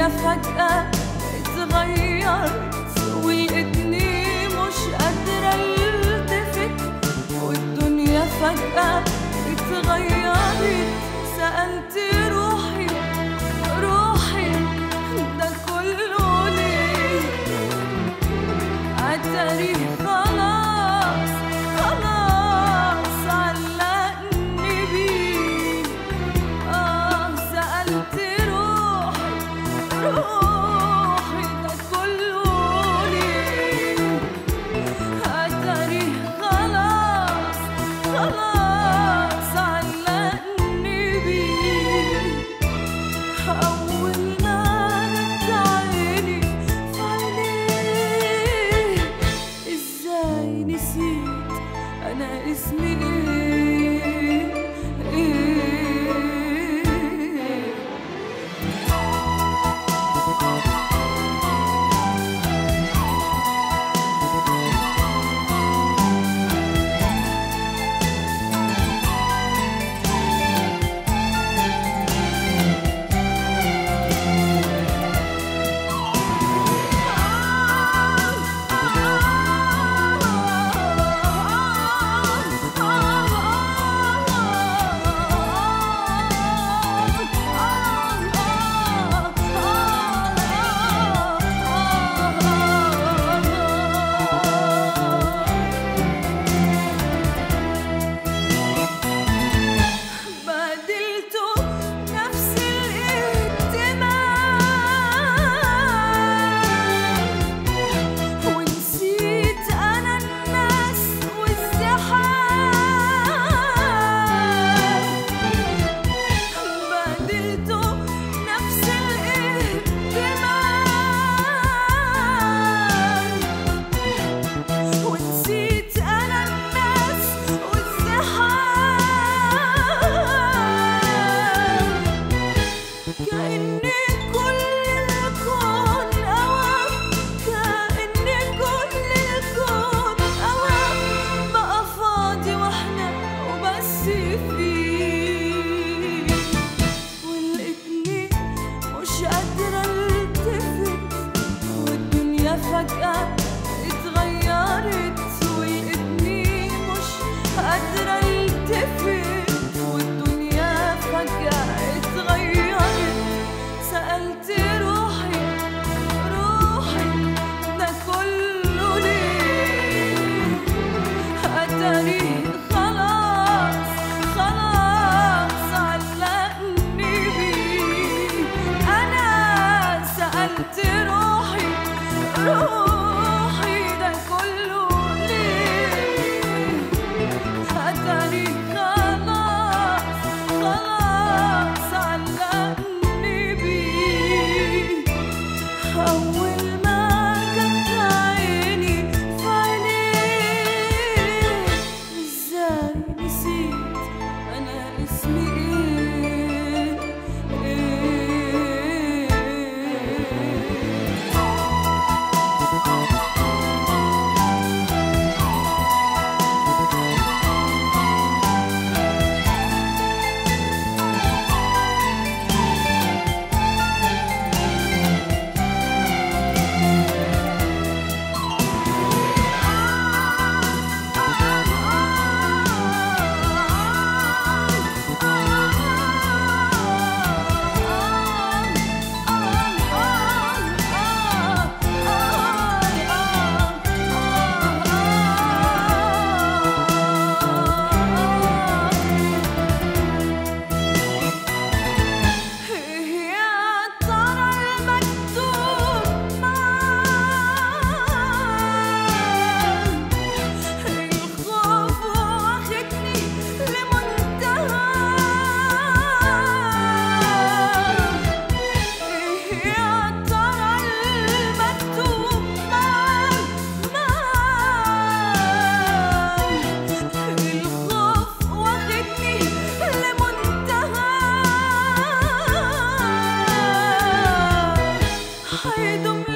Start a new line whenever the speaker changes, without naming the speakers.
والدنيا فجأة اتغيرت ولقيتني مش قادرة التفت والدنيا فجأة اتغيرت سألت روحي روحي ده كله ليه عالتاريخ خلاص خلاص علقني بيه آه سألت روحي روحي ده كله ليه عالتاريخ خلاص خلاص علقني بيه أول ما رد عيني في عينيه إزاي نسيت أنا اسمي إيه إيه بدلته نفس الاهتمام ونسيت أنا الناس والزحام بدلته نفس الاهتمام ونسيت أنا الناس والزحام كأن كل الكون أوام كأن كل الكون أوام بقى فاضي واحنا وبس فيه ولقيتني مش قادرة التفت والدنيا فجأة اتغيرت ولقيتني مش قادرة التفت والدنيا فجأة اتغيرت سألت روحي روحي ده كله ليه التاريخ خلاص خلاص علقني بيه أنا سألت روحي روحي ده كله ليه التاريخ خلاص خلاص علقني بيه أول ما جت عيني في عينيه إزاي نسيت أنا اسمي إيه يا ترى المكتوب معاه الخوف واخدني لمنتهى يا ترى المكتوب معاه معاه الخوف واخدني لمنتهى حيدوم